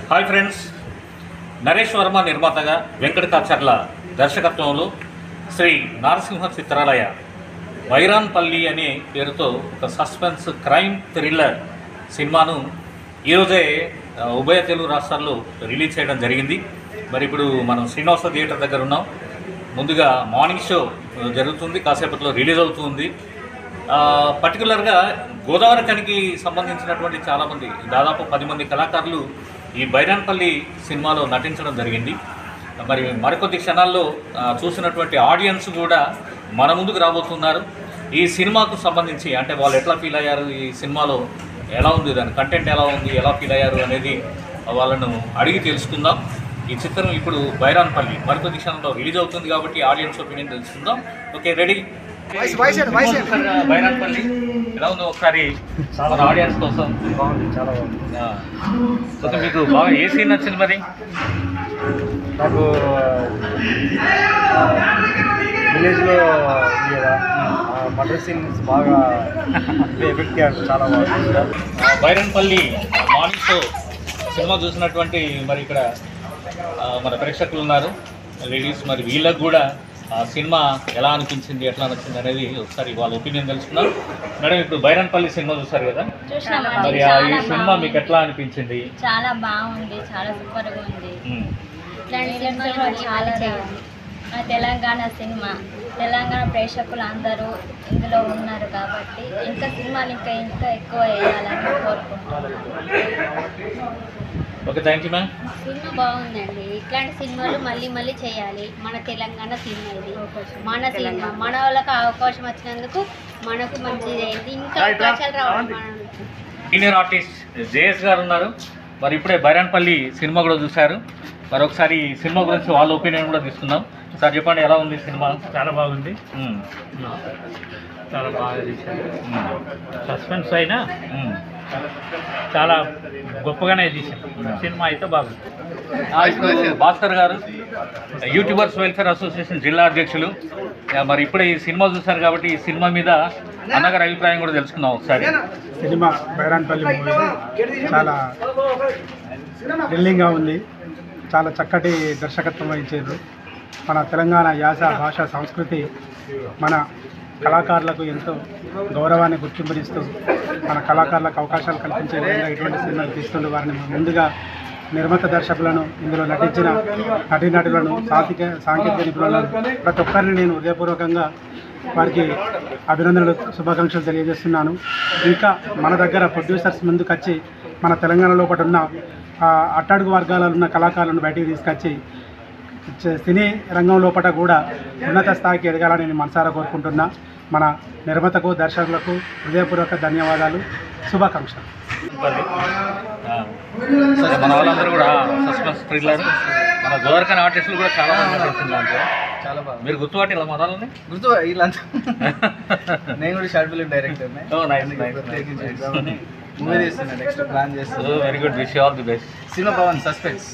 Hi friends Naresh Varma నిర్మాతగా వెంకటకాచర్ల దర్శకత్వంలో శ్రీ నారసింహ చిత్రాలయ వైరాన్పల్లి అనే పేరుతో ఒక సస్పెన్స్ క్రైమ్ థ్రిల్లర్ సినిమాను ఈరోజే ఆ, ఉభయ తెలుగు రాష్ట్రాల్లో రిలీజ్ చేయడం జరిగింది మరి ఇప్పుడు మనం శ్రీనివాస థియేటర్ దగ్గర ఉన్నాం ముందుగా మార్నింగ్ షో ఆ, జరుగుతుంది కాసేపట్లో రిలీజ్ అవుతుంది ఆ, పర్టికులర్గా గోదావరి కనికి సంబంధించినటువంటి చాలామంది దాదాపు పది మంది కళాకారులు ఈ బైరాన్పల్లి సినిమాలో నటించడం జరిగింది మరి మరికొద్ది క్షణాల్లో ఆ, చూసినటువంటి ఆడియన్స్ కూడా మన ముందుకు రాబోతున్నారు ఈ సినిమాకు సంబంధించి అంటే వాళ్ళు ఎట్లా ఫీల్ అయ్యారు ఈ సినిమాలో ఎలా ఉంది దాని కంటెంట్ ఎలా ఉంది ఎలా ఫీల్ అయ్యారు అనేది వాళ్ళను అడిగి తెలుసుకుందాం ఈ చిత్రం ఇప్పుడు బైరాన్పల్లి మరికొద్ది క్షణంలో రిలీజ్ అవుతుంది కాబట్టి ఆడియన్స్ ఒపీనియన్ తెలుసుకుందాం ఓకే రెడీ వాయిస్ వాయిస్ అండి, వాయిస్ అండి. బైరాన్పల్లి ఎలా ఉందో ఒకసారి మన ఆడియన్స్ కోసం బాగుంది చాలా బాగుంది ఆ. ఓకే మీకు బాగా ఏ సీన్ నచ్చింది మరి నాకు విలేజ్లో ఉంది కదా మటర్ సీన్స్ బాగా ఎఫెక్ట్ చాలా బాగుంది ఆ, బైరన్పల్లి మార్నింగ్ షో సినిమా చూసినటువంటి మరి ఇక్కడ ఆ, మన ప్రేక్షకులు ఉన్నారు లేడీస్ మరి వీళ్ళకు కూడా ఆ సినిమా ఎలా అనిపించింది ఎట్లా నచ్చింది అనేది ఒకసారి వాళ్ళ ఒపీనియన్ తెలుసుకున్నాం మేడం ఇప్పుడు బైరన్పల్లి సినిమా చూసారు కదా చూసినామండి మరి ఆ ఈ చాలా సినిమా బాగుంది. మీకు ఎట్లా అనిపించింది చాలా బాగుంది చాలా సూపర్ గా ఉంది ఉమ్. ఇట్లాంటి సినిమాలు కూడా చాలా రావాలి. మన తెలంగాణ సినిమా తెలంగాణ ప్రేక్షకులు అందరూ ఇందులో ఉన్నారు కాబట్టి ఇంకా సినిమాలు ఇంకా ఇంకా ఎక్కువ వేయాలని కోరుకుంటున్నాను okay thank you ma'am cinema బాగుందండి ఇట్లాంటి సినిమాలు మళ్ళీ మళ్ళీ చేయాలి మన తెలంగాణ సినిమా ఇది మన సినిమా మన వాళ్ళకి అవకాశం వచ్చినందుకు మనకు మంచిది అయింది ఇంకా అవకాశాలు రావాలి మన సీనియర్ ఆర్టిస్ట్ జేఎస్ గారు ఉన్నారు మరి ఇప్పుడే బైరాన్పల్లి సినిమా కూడా చూశారు మరి ఒకసారి ఈ సినిమా గురించి వాళ్ళ ఒపీనియన్ కూడా తీసుకుందాం సార్ చెప్పండి ఎలా ఉంది సినిమా చాలా బాగుంది ఉమ్, చాలా బాగా తీశారు ఉమ్, సస్పెన్స్ అయినా ఉమ్. చాలా గొప్పగానే తీశారు సినిమా అయితే బాగుంది ఆ, ఇప్పుడు భాస్కర్ గారు యూట్యూబర్స్ వెల్ఫేర్ అసోసియేషన్ జిల్లా అధ్యక్షులు ఆ, మరి ఇప్పుడే ఈ సినిమా చూశారు కాబట్టి ఈ సినిమా మీద అన్నగారి అభిప్రాయం కూడా తెలుసుకుందాం ఒకసారి సినిమా బైరాన్పల్లి మూవీ చాలా థ్రిల్లింగ్గా ఉంది చాలా చక్కటి దర్శకత్వం వహించారు మన తెలంగాణ యాస భాష సంస్కృతి మన కళాకారులకు ఎంతో గౌరవాన్ని గుర్తింపునిస్తూ మన కళాకారులకు అవకాశాలు కల్పించే విధంగా ఇటువంటి సినిమాలు తీస్తుండే వారిని ముందుగా నిర్మాత దర్శకులను ఇందులో నటించిన నటీనటులను సాంకేతిక సాంకేతిక నిపుణులను ప్రతి ఒక్కరిని నేను హృదయపూర్వకంగా వారికి అభినందనలు శుభాకాంక్షలు తెలియజేస్తున్నాను ఇంకా మన దగ్గర ప్రొడ్యూసర్స్ ముందుకు వచ్చి మన తెలంగాణ లోపల ఉన్న ఆ, అట్టడుగు వర్గాలలో ఉన్న కళాకారులను బయటికి తీసుకొచ్చి చ- సినీ రంగం లోపల కూడా ఉన్నత స్థాయికి ఎదగాలని నేను మనసారా కోరుకుంటున్నా మన నిర్మాతకు దర్శకులకు హృదయపూర్వక ధన్యవాదాలు శుభాకాంక్షలు ఆ, సరే మన వాళ్ళందరూ కూడా సస్పెన్స్ థ్రిల్లర్ మన గోదర్కన్ ఆర్టిస్టులు కూడా చాలా మంది నటించింది దాంట్లో చాలా బాగుంది మీరు గుర్తుపట్టి ఇలా మన వాళ్ళని గుర్తు వీళ్ళంతా నేను కూడా short film director Oh, nice, nice, ప్రత్యేకించి nice. ఎగ్జామ్ని మూవీ తీస్తున్నా నెక్స్ట్ ప్లాన్ చేస్తున్నా very good wish all the best cinema బాగుంది సస్పెన్స్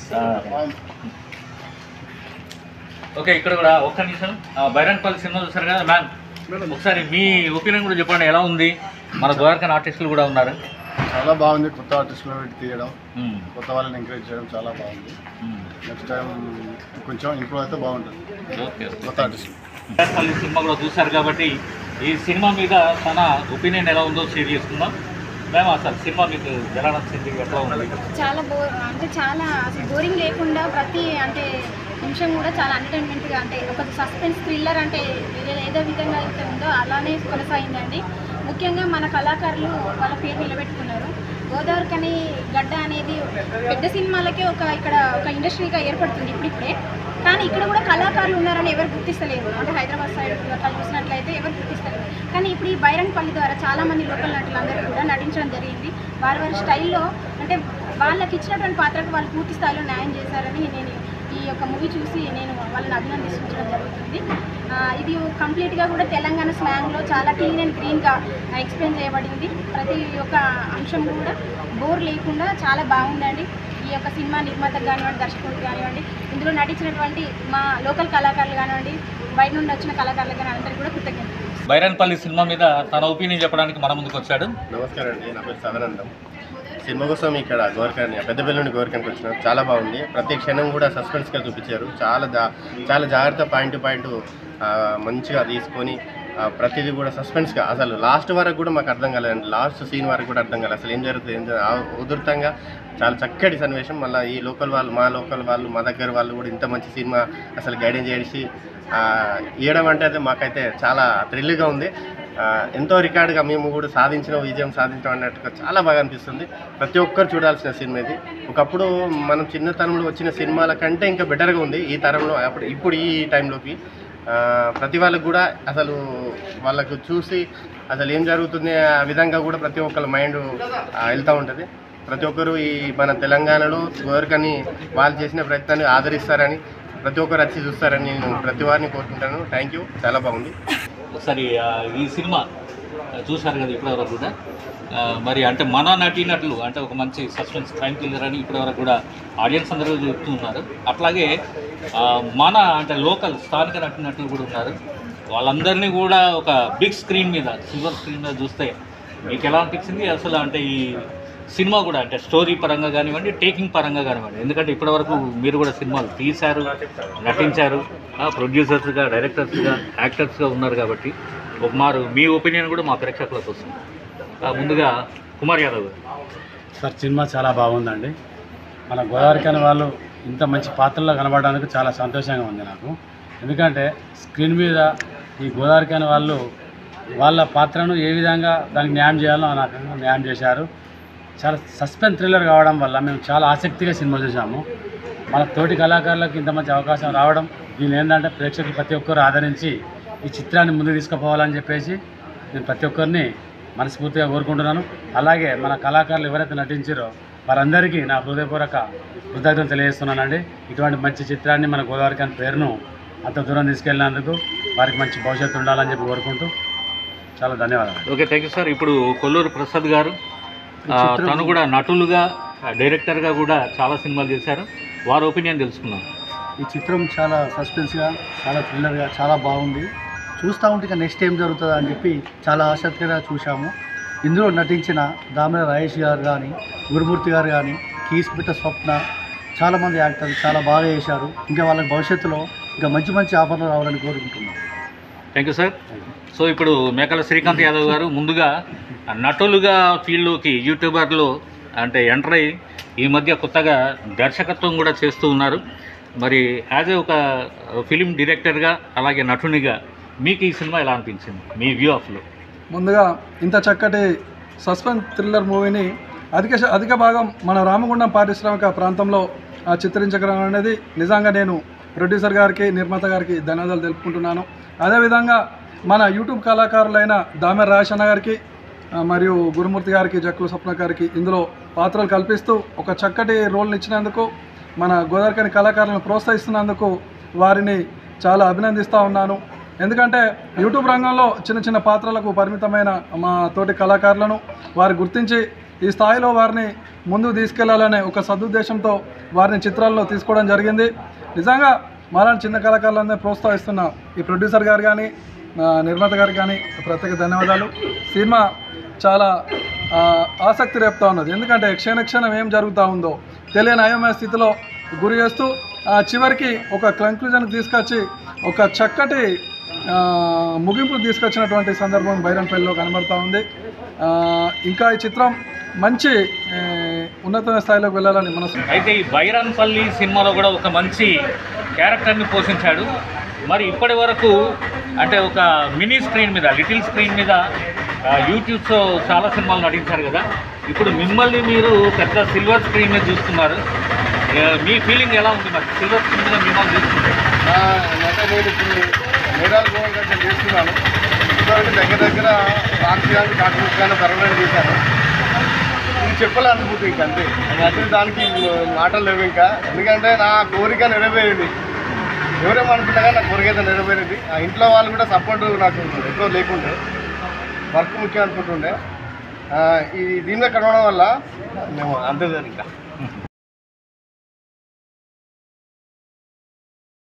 ఓకే ఇక్కడ కూడా ఒక్క నిమిషం ఆ, బైరన్పల్లి సినిమా చూసారు కదా మ్యామ్ ఒకసారి మీ ఒపీనియన్ కూడా చెప్పండి ఎలా ఉంది మన గోదర్కన్ ఆర్టిస్టులు కూడా ఉన్నారు చాలా బాగుంది కొత్త ఆర్టిస్టులు పెట్టి తీయడం మ్మ్. కొత్త వాళ్ళని ఎంకరేజ్ చేయడం చాలా బాగుంది మ్మ్. నెక్స్ట్ టైం కొంచెం ఇంప్రూవ్ అయితే బాగుంటుంది ఓకే కొత్త ఆర్టిస్టులు బైరన్పల్లి సినిమా కూడా చూసారు కాబట్టి ఈ సినిమా మీద తన ఒపీనియన్ ఎలా ఉందో షేర్ చేసుకుందాం మేము అసలు సినిమా మీకు ఎలా నచ్చింది ఎట్లా ఉంది చాలా బోర్ అంటే చాలా అసలు బోరింగ్ లేకుండా ప్రతి అంటే నిమిషం కూడా చాలా ఎంటర్టైన్మెంట్గా అంటే ఒక సస్పెన్స్ థ్రిల్లర్ అంటే ఏ- ఏదో విధంగా అయితే ఉందో అలానే కొనసాగిందండి ముఖ్యంగా మన కళాకారులు వాళ్ళ పేరు నిలబెట్టుకున్నారు గోదావరి కని గడ్డ అనేది పెద్ద సినిమాలకే ఒక ఇక్కడ ఒక ఇండస్ట్రీగా ఏర్పడుతుంది ఇప్పుడిప్పుడే కానీ ఇక్కడ కూడా కళాకారులు ఉన్నారని ఎవరు గుర్తిస్తలేరు అంటే హైదరాబాద్ సైడ్ అట్లా చూసినట్లయితే ఎవరు గుర్తిస్తలేరు కానీ ఇప్పుడు ఈ బైరంపల్లి ద్వారా చాలా మంది లోకల్ నటులందరూ కూడా నటించడం జరిగింది వారి వారి స్టైల్లో అంటే వాళ్ళకి ఇచ్చినటువంటి పాత్రకు వాళ్ళు పూర్తి స్థాయిలో న్యాయం చేశారని నేను ఈ యొక్క మూవీ చూసి నేను వాళ్ళని అభినందించడం జరుగుతుంది ఆ, ఇది కంప్లీట్గా కూడా తెలంగాణ స్లాంగ్లో చాలా క్లీన్ అండ్ గ్రీన్గా ఎక్స్ప్లెయిన్ చేయబడింది ప్రతి ఒక్క అంశం కూడా బోర్ లేకుండా చాలా బాగుందండి ఈ యొక్క సినిమా నిర్మాతకు కానివ్వండి దర్శకుడికి కానివ్వండి ఇందులో నటించినటువంటి మా లోకల్ కళాకారులు కానివ్వండి బయట నుండి వచ్చిన కళాకారులు కానీ అందరికీ కూడా కృతజ్ఞతలు బైరన్పల్లి సినిమా మీద తన ఒపీనియన్ చెప్పడానికి మన ముందుకు వచ్చాడు నమస్కారం అండి నా పేరు సదానందం సినిమా కోసం ఇక్కడ గోరకాన్ని పెద్దపల్లి నుండి గోరకానికి వచ్చినాం చాలా బాగుంది ప్రతి క్షణం కూడా సస్పెన్స్గా చూపించారు చాలా జా చాలా జాగ్రత్త పాయింట్ టు పాయింట్ మంచిగా తీసుకొని ఆ, ప్రతిదీ కూడా సస్పెన్స్గా అసలు లాస్ట్ వరకు కూడా మాకు అర్థం కాలేదండి లాస్ట్ సీన్ వరకు కూడా అర్థం కాలేదు అసలు ఏం జరుగుతుంది ఏం జరుగుతుంది ఆ ఉధృతంగా చాలా చక్కటి సన్నివేశం మళ్ళీ ఈ లోకల్ వాళ్ళు మా లోకల్ వాళ్ళు మా దగ్గర వాళ్ళు కూడా ఇంత మంచి సినిమా అసలు గైడెన్స్ చేసి ఆ, ఇవ్వడం అంటే అది మాకైతే చాలా థ్రిల్గా ఉంది ఆ, ఎంతో రికార్డుగా మేము కూడా సాధించిన విజయం సాధించడం అన్నట్టుగా చాలా బాగా అనిపిస్తుంది ప్రతి ఒక్కరు చూడాల్సిన సినిమా ఇది ఒకప్పుడు మనం చిన్నతనంలో వచ్చిన సినిమాల కంటే ఇంకా బెటర్గా ఉంది ఈ తరంలో అప్పుడు ఇప్పుడు ఈ టైంలోకి ఆ, ప్రతి వాళ్ళకు కూడా అసలు వాళ్ళకు చూసి అసలు ఏం జరుగుతుంది ఆ విధంగా కూడా ప్రతి ఒక్కరి మైండ్ వెళ్తూ ఉంటుంది ప్రతి ఒక్కరు ఈ మన తెలంగాణలో గోరకని వాళ్ళు చేసిన ప్రయత్నాన్ని ఆదరిస్తారని ప్రతి ఒక్కరు వచ్చి చూస్తారని నేను ప్రతి వారిని కోరుకుంటాను థ్యాంక్ యూ చాలా బాగుంది ఒకసారి ఆ, ఈ సినిమా చూశారు కదా ఇప్పటివరకు కూడా ఆ, మరి అంటే మన నటీనటులు అంటే ఒక మంచి సస్పెన్స్ క్రైమ్ థ్రిల్లర్ అని ఇప్పటివరకు కూడా ఆడియన్స్ అందరూ చెప్తున్నారు అట్లాగే ఆ, మన అంటే లోకల్ స్థానిక నటీనటులు కూడా ఉన్నారు వాళ్ళందరినీ కూడా ఒక బిగ్ స్క్రీన్ మీద సిల్వర్ స్క్రీన్ మీద చూస్తే మీకు ఎలా అనిపించింది అసలు అంటే ఈ సినిమా కూడా అంటే స్టోరీ పరంగా కానివ్వండి టేకింగ్ పరంగా కానివ్వండి ఎందుకంటే ఇప్పటివరకు మీరు కూడా సినిమాలు తీశారు నటించారు ప్రొడ్యూసర్స్గా డైరెక్టర్స్గా యాక్టర్స్గా ఉన్నారు కాబట్టి ఒక మారు మీ ఒపీనియన్ కూడా మా ప్రేక్షకులకు వస్తుంది ఆ, ముందుగా కుమార్ యాదవ్ గారు సార్ సినిమా చాలా బాగుందండి మన గోదావరికని వాళ్ళు ఇంత మంచి పాత్రలో కనబడడానికి చాలా సంతోషంగా ఉంది నాకు ఎందుకంటే స్క్రీన్ మీద ఈ గోదావరికని వాళ్ళు వాళ్ళ పాత్రను ఏ విధంగా దానికి న్యాయం చేయాలో నాకు న్యాయం చేశారు చాలా సస్పెన్స్ థ్రిల్లర్ కావడం వల్ల మేము చాలా ఆసక్తిగా సినిమా చూసాము మన తోటి కళాకారులకు ఇంత మంచి అవకాశం రావడం దీని ఏంటంటే ప్రేక్షకులు ప్రతి ఒక్కరు ఆదరించి ఈ చిత్రాన్ని ముందుకు తీసుకుపోవాలని చెప్పేసి నేను ప్రతి ఒక్కరిని మనస్ఫూర్తిగా కోరుకుంటున్నాను అలాగే మన కళాకారులు ఎవరైతే నటించారో వారందరికీ నా హృదయపూర్వక కృతజ్ఞతలు తెలియజేస్తున్నానండి ఇటువంటి మంచి చిత్రాన్ని మన గోదావరి కాని పేరును అంత దూరం తీసుకెళ్ళినందుకు వారికి మంచి భవిష్యత్తు ఉండాలని చెప్పి కోరుకుంటూ చాలా ధన్యవాదాలు ఓకే థ్యాంక్ యూ సార్ ఇప్పుడు కొల్లూరు ప్రసాద్ గారు ఆ, చిత్రం- తను కూడా నటులుగా డైరెక్టర్గా కూడా చాలా సినిమాలు చేశారు వారి ఒపీనియన్ తెలుసుకున్నాం ఈ చిత్రం చాలా సస్పెన్స్గా చాలా థ్రిల్లర్గా చాలా బాగుంది చూస్తూ ఉంటే ఇక నెక్స్ట్ ఏం జరుగుతుందా అని చెప్పి చాలా ఆసక్తిగా చూశాము ఇందులో నటించిన దామర రాయేష్ గారు కానీ గురుమూర్తి గారు కానీ కీస్పిట స్వప్న చాలామంది యాక్టర్లు చాలా బాగా చేశారు ఇంకా వాళ్ళకి భవిష్యత్తులో ఇంకా మంచి మంచి ఆఫర్లు రావాలని కోరుకుంటున్నాం థ్యాంక్ యూ సార్ సో ఇప్పుడు మేకల శ్రీకాంత్ యాదవ్ గారు ముందుగా నటులుగా ఫీల్డ్లోకి యూట్యూబర్లు అంటే ఎంటర్ అయ్యి ఈ మధ్య కొత్తగా దర్శకత్వం కూడా చేస్తూ ఉన్నారు మరి యాజ్ ఏ ఒక ఫిలిం డైరెక్టర్గా అలాగే నటునిగా మీకు ఈ సినిమా ఎలా అనిపించింది మీ వ్యూ ఆఫ్లో ముందుగా ఇంత చక్కటి సస్పెన్స్ థ్రిల్లర్ మూవీని అధిక శ- అధిక భాగం మన రామగుండం పారిశ్రామిక ప్రాంతంలో ఆ, చిత్రించడం అనేది నిజంగా నేను ప్రొడ్యూసర్ గారికి నిర్మాత గారికి ధన్యవాదాలు తెలుపుకుంటున్నాను అదేవిధంగా మన యూట్యూబ్ కళాకారులైన దామెర్ రాజన్న గారికి ఆ, మరియు గురుమూర్తి గారికి జక్కుల స్వప్న గారికి ఇందులో పాత్రలు కల్పిస్తూ ఒక చక్కటి రోల్ని ఇచ్చినందుకు మన గోదావరికని కళాకారులను ప్రోత్సహిస్తున్నందుకు వారిని చాలా అభినందిస్తూ ఉన్నాను ఎందుకంటే యూట్యూబ్ రంగంలో చిన్న చిన్న పాత్రలకు పరిమితమైన మా తోటి కళాకారులను వారు గుర్తించి ఈ స్థాయిలో వారిని ముందుకు తీసుకెళ్లాలనే ఒక సదుద్దేశంతో వారిని చిత్రాల్లో తీసుకోవడం జరిగింది నిజంగా మాలాంటి చిన్న కళాకారులందరినీ ప్రోత్సహిస్తున్న ఈ ప్రొడ్యూసర్ గారు కానీ ఆ, నిర్మాత గారికి కానీ ప్రత్యేక ధన్యవాదాలు సినిమా చాలా ఆ, ఆసక్తి రేపుతా ఉన్నది ఎందుకంటే క్షణ క్షణం ఏం జరుగుతూ ఉందో తెలియని అయోమయ స్థితిలో గురి చేస్తూ ఆ, చివరికి ఒక కంక్లూజన్కి తీసుకొచ్చి ఒక చక్కటి ఆ, ముగింపు తీసుకొచ్చినటువంటి సందర్భం బైరంపల్లిలో కనబడతా ఉంది ఆ, ఇంకా ఈ చిత్రం మంచి ఏ, ఉన్నతమైన స్థాయిలోకి వెళ్ళాలని మనసు అయితే ఈ బైరాన్పల్లి సినిమాలో కూడా ఒక మంచి క్యారెక్టర్ని పోషించాడు మరి ఇప్పటి వరకు అంటే ఒక మినీ స్క్రీన్ మీద లిటిల్ స్క్రీన్ మీద ఆ, యూట్యూబ్స్లో చాలా సినిమాలు నటించారు కదా ఇప్పుడు మిమ్మల్ని మీరు పెద్ద సిల్వర్ స్క్రీన్ మీద చూస్తున్నారు ఆ, మీ ఫీలింగ్ ఎలా ఉంది మరి సిల్వర్ స్క్రీన్ మీద మిమ్మల్ని చూస్తుంటే నా నట నేను ఇప్పుడు మేడాలు గోవర్గంట చేస్తున్నాను ఇప్పటివరకు దగ్గర దగ్గర రాక్షసానికి డాక్టర్స్ కానీ పర్మనెంట్ చేశాను ఇది చెప్పాలి అనుకుంటుంది ఇంక అంతే అసలు దానికి మాటలు లేవు ఇంకా ఎందుకంటే నా కోరిక నెరవేరింది ఎవరేమనుకున్నా కానీ నా కోరిక అయితే నెరవేరింది ఆ ఇంట్లో వాళ్ళు కూడా సపోర్ట్ నాకు ఎక్కువ లేకుండే వర్క్ ముఖ్యం అనుకుంటుండే ఆ, ఈ దీని మీద కడవడం వల్ల మేము అంతే ఇంకా